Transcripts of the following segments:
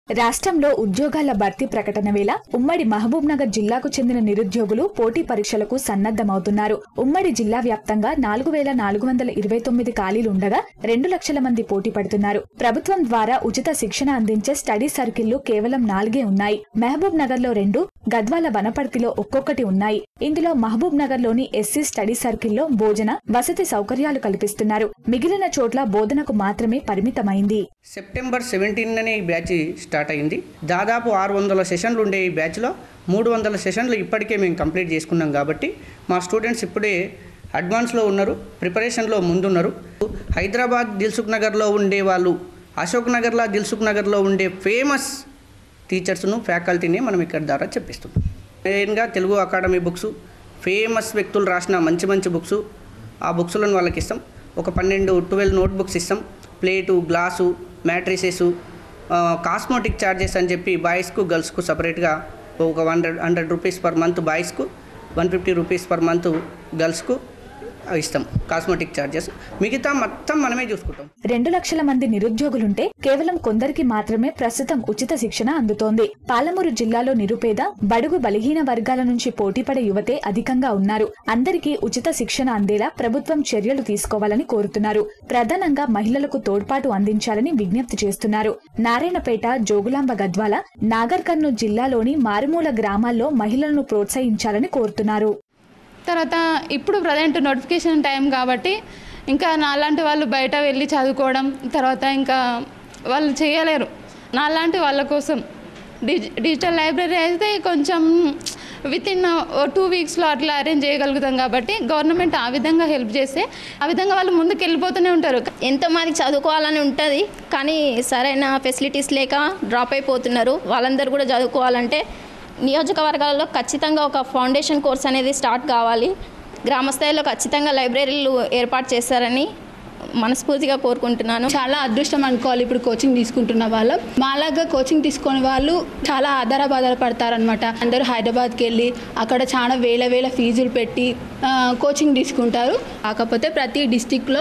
రాష్ట్రంలో ఉద్యోగాల భర్తీ ప్రకటన వేళ ఉమ్మడి మహబూబ్ నగర్ జిల్లాకు చెందిన నిరుద్యోగులు పోటీ పరీక్షలకు సన్నద్దమవుతున్నారు ఉమ్మడి జిల్లా వ్యాప్తంగా నాలుగు వేల నాలుగు వందల ఇరవై తొమ్మిది ఖాళీలుండగా రెండు లక్షల మంది పోటీ పడుతున్నారు ప్రభుత్వం ద్వారా ఉచిత శిక్షణ అందించే స్టడీ సర్కిళ్లు కేవలం నాలుగే ఉన్నాయి మహబూబ్ నగర్ లో రెండు గద్వాల వనపర్తిలో ఒక్కొక్కటి ఉన్నాయి ఇందులో మహబూబ్ నగర్ లోని ఎస్సీ స్టడీ సర్కిల్లో భోజన వసతి సౌకర్యాలు కల్పిస్తున్నారు మిగిలిన చోట్ల బోధనకు మాత్రమే పరిమితమైంది సెప్టెంబర్ సెవెంటీన్ అనే ఈ బ్యాచ్ స్టార్ట్ అయింది దాదాపు ఆరు వందల సెషన్లు ఉండే ఈ బ్యాచ్లో మూడు వందల సెషన్లు ఇప్పటికే మేము కంప్లీట్ చేసుకున్నాం కాబట్టి మా స్టూడెంట్స్ ఇప్పుడే అడ్వాన్స్లో ఉన్నారు ప్రిపరేషన్లో ముందున్నారు హైదరాబాద్ దిల్సుఖ్ నగర్లో ఉండే వాళ్ళు అశోక్ నగర్లో దిల్సుఖ్ నగర్లో ఉండే ఫేమస్ టీచర్స్ను ఫ్యాకల్టీని మనం ఇక్కడ ద్వారా చెప్పిస్తున్నాం మెయిన్గా తెలుగు అకాడమీ బుక్స్ ఫేమస్ వ్యక్తులు రాసిన మంచి మంచి బుక్స్ ఆ బుక్స్లను వాళ్ళకి ఇస్తాం ఒక పన్నెండు ట్వెల్వ్ నోట్ బుక్స్ ఇస్తాం plate glass mattresses cosmetic charges అని చెప్పి బాయ్స్కు గర్ల్స్కు సపరేట్గా ఒక hundred hundred rupees per month బాయ్స్కు one fifty rupees per month గర్ల్స్కు ఇస్తాం కాస్మెటిక్ ఛార్జెస్ మిగతా మొత్తం మనమే చూసుకుంటాం రెండు లక్షల మంది నిరుద్యోగులుంటే కేవలం కొందరికి మాత్రమే ప్రస్తుతం ఉచిత శిక్షణ అందుతోంది పాలమూరు జిల్లాలో నిరుపేద బడుగు బలహీన వర్గాల నుంచి పోటీపడే యువతే అధికంగా ఉన్నారు అందరికీ ఉచిత శిక్షణ అందేలా ప్రభుత్వం చర్యలు తీసుకోవాలని కోరుతున్నారు ప్రధానంగా మహిళలకు తోడ్పాటు అందించాలని విజ్ఞప్తి చేస్తున్నారు నారాయణపేట జోగులాంబ గద్వాల నాగర్ కర్నూలు జిల్లాలోని మారుమూల గ్రామాల్లో మహిళలను ప్రోత్సహించాలని కోరుతున్నారు తర్వాత ఇప్పుడు ప్రజెంట్ నోటిఫికేషన్ టైం కాబట్టి ఇంకా నాలాంటి వాళ్ళు బయట వెళ్ళి చదువుకోవడం తర్వాత ఇంకా వాళ్ళు చేయలేరు నాలాంటి వాళ్ళ కోసం డిజి డిజిటల్ లైబ్రరీ అయితే కొంచెం విత్ ఇన్ టూ వీక్స్లో అట్లా అరేంజ్ చేయగలుగుతాం కాబట్టి గవర్నమెంట్ ఆ విధంగా హెల్ప్ చేస్తే ఆ విధంగా వాళ్ళు ముందుకు వెళ్ళిపోతూనే ఉంటారు ఎంతమందికి చదువుకోవాలని ఉంటుంది కానీ సరైన ఫెసిలిటీస్ లేక డ్రాప్ అయిపోతున్నారు వాళ్ళందరూ కూడా చదువుకోవాలంటే నియోజకవర్గాలలో ఖచ్చితంగా ఒక ఫౌండేషన్ కోర్స్ అనేది స్టార్ట్ కావాలి గ్రామ స్థాయిలో ఖచ్చితంగా లైబ్రరీలు ఏర్పాటు చేస్తారని మనస్ఫూర్తిగా కోరుకుంటున్నాను చాలా అదృష్టం అనుకోవాలి ఇప్పుడు కోచింగ్ తీసుకుంటున్న వాళ్ళం మాలాగా కోచింగ్ తీసుకునే వాళ్ళు చాలా ఆధార బాధాలు పడతారనమాట అందరూ హైదరాబాద్కి వెళ్ళి అక్కడ చాలా వేల వేల ఫీజులు పెట్టి ఆ, కోచింగ్ తీసుకుంటారు కాకపోతే ప్రతి డిస్టిక్లో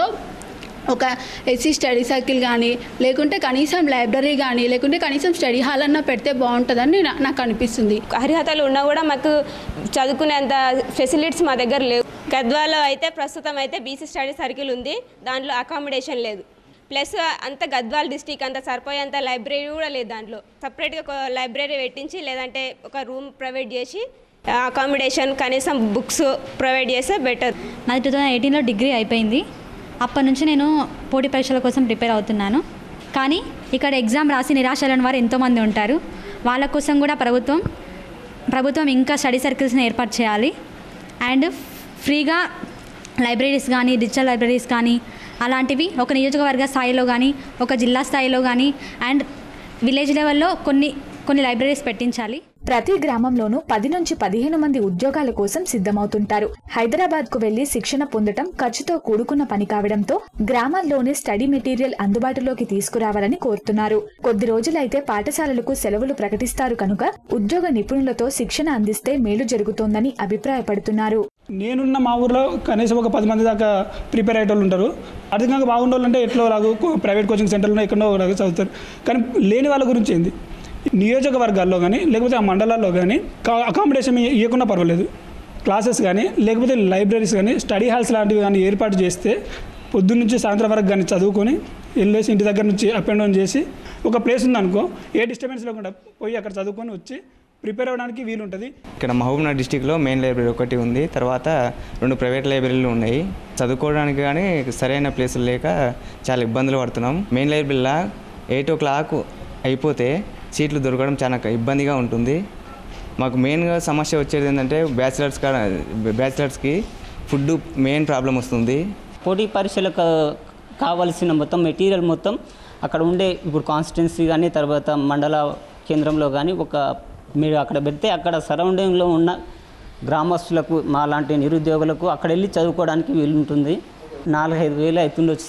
ఒక ఎస్సీ స్టడీ సర్కిల్ కానీ లేకుంటే కనీసం లైబ్రరీ కానీ లేకుంటే కనీసం స్టడీ హాల్ అన్నా పెడితే బాగుంటుందని నా- నాకు అనిపిస్తుంది అర్హతలు ఉన్నా కూడా మాకు చదువుకునేంత ఫెసిలిటీస్ మా దగ్గర లేవు గద్వాలో అయితే ప్రస్తుతం అయితే బీసీ స్టడీ సర్కిల్ ఉంది దాంట్లో అకామిడేషన్ లేదు ప్లస్ అంత గద్వాల్ డిస్టిక్ అంత సరిపోయేంత లైబ్రరీ కూడా లేదు దాంట్లో సపరేట్గా ఒక లైబ్రరీ పెట్టించి లేదంటే ఒక రూమ్ ప్రొవైడ్ చేసి అకామిడేషన్ కనీసం బుక్స్ ప్రొవైడ్ చేస్తే బెటర్ నాది టూ థౌజండ్ ఎయిటీన్లో డిగ్రీ అయిపోయింది అప్పటి నుంచి నేను పోటీ పరీక్షల కోసం ప్రిపేర్ అవుతున్నాను కానీ ఇక్కడ ఎగ్జామ్ రాసి నిరాశలైన వారు ఎంతోమంది ఉంటారు వాళ్ళ కోసం కూడా ప్రభుత్వం ప్రభుత్వం ఇంకా స్టడీ సర్కిల్స్ని ఏర్పాటు చేయాలి అండ్ ఫ్రీగా లైబ్రరీస్ కానీ డిజిటల్ లైబ్రరీస్ కానీ అలాంటివి ఒక నియోజకవర్గ స్థాయిలో కానీ ఒక జిల్లా స్థాయిలో కానీ అండ్ విలేజ్ లెవెల్లో కొన్ని కొన్ని లైబ్రరీస్ పెట్టించాలి ప్రతి గ్రామంలోనూ పది నుంచి పదిహేను మంది ఉద్యోగాల కోసం సిద్ధమవుతుంటారు హైదరాబాద్ కు వెళ్లి శిక్షణ పొందటం ఖర్చుతో కూడుకున్న పని కావడంతో గ్రామాల్లోనే స్టడీ మెటీరియల్ అందుబాటులోకి తీసుకురావాలని కోరుతున్నారు కొద్ది రోజులైతే పాఠశాలలకు సెలవులు ప్రకటిస్తారు కనుక ఉద్యోగ నిపుణులతో శిక్షణ అందిస్తే మేలు జరుగుతోందని అభిప్రాయపడుతున్నారు నేనున్న మా ఊర్లో కనీసం ఒక పది మంది దాకా ప్రిపేర్ అయ్యేటోళ్ళు ఉంటారు ఆర్థికంగా బాగుండాలంటే ఎట్లో లాగు ప్రైవేట్ కోచింగ్ సెంటర్లో ఎక్కడో లాగా చదువుతారు కానీ లేని వాళ్ళ గురించి ఏంది నియోజకవర్గాల్లో కానీ లేకపోతే ఆ మండలాల్లో కానీ అకామిడేషన్ ఇవ్వకుండా పర్వాలేదు క్లాసెస్ కానీ లేకపోతే లైబ్రరీస్ కానీ స్టడీ హాల్స్ లాంటివి కానీ ఏర్పాటు చేస్తే పొద్దున్న నుంచి సాయంత్రం వరకు కానీ చదువుకొని వెళ్ళేసి ఇంటి దగ్గర నుంచి అప్ అండ్ డౌన్ చేసి ఒక ప్లేస్ ఉందనుకో ఏ డిస్టర్బెన్స్ లేకుండా పోయి అక్కడ చదువుకొని వచ్చి ప్రిపేర్ అవ్వడానికి వీలుంటుంది ఇక్కడ మహబూబ్నగర్ డిస్టిక్లో మెయిన్ లైబ్రరీ ఒకటి ఉంది తర్వాత రెండు ప్రైవేట్ లైబ్రరీలు ఉన్నాయి చదువుకోవడానికి కానీ సరైన ప్లేసులు లేక చాలా ఇబ్బందులు పడుతున్నాం మెయిన్ లైబ్రరీలో ఎయిట్ ఓ క్లాక్ అయిపోతే సీట్లు దొరకడం చాలా ఇబ్బందిగా ఉంటుంది మాకు మెయిన్గా సమస్య వచ్చేది ఏంటంటే బ్యాచిలర్స్ కా బ్యాచిలర్స్కి ఫుడ్ మెయిన్ ప్రాబ్లం వస్తుంది పోటీ పరీక్షలకు కావాల్సిన మొత్తం మెటీరియల్ మొత్తం అక్కడ ఉండే ఇప్పుడు కాన్స్టిట్యున్సీ కానీ తర్వాత మండల కేంద్రంలో కానీ ఒక మీరు అక్కడ పెడితే అక్కడ సరౌండింగ్లో ఉన్న గ్రామస్తులకు మా లాంటి నిరుద్యోగులకు అక్కడ వెళ్ళి చదువుకోవడానికి వీలుంటుంది నాలుగైదు వేలు అవుతుండొచ్చు సార్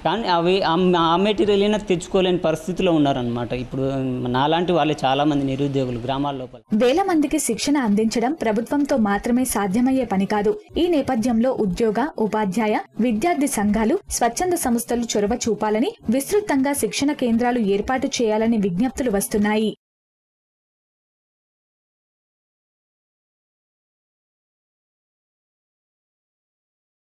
కానీ అవి ఆ- ఆ మెటీరియల్ అయినా తెచ్చుకోలేని పరిస్థితిలో ఉన్నారనమాట ఇప్పుడు నాలాంటి వాళ్ళే చాలామంది నిరుద్యోగులు గ్రామాల లోపల వేల మందికి శిక్షణ అందించడం ప్రభుత్వంతో మాత్రమే సాధ్యమయ్యే పని కాదు ఈ నేపథ్యంలో ఉద్యోగ ఉపాధ్యాయ విద్యార్థి సంఘాలు స్వచ్ఛంద సంస్థలు చొరవ చూపాలని విస్తృతంగా శిక్షణ కేంద్రాలు ఏర్పాటు చేయాలని విజ్ఞప్తులు వస్తున్నాయి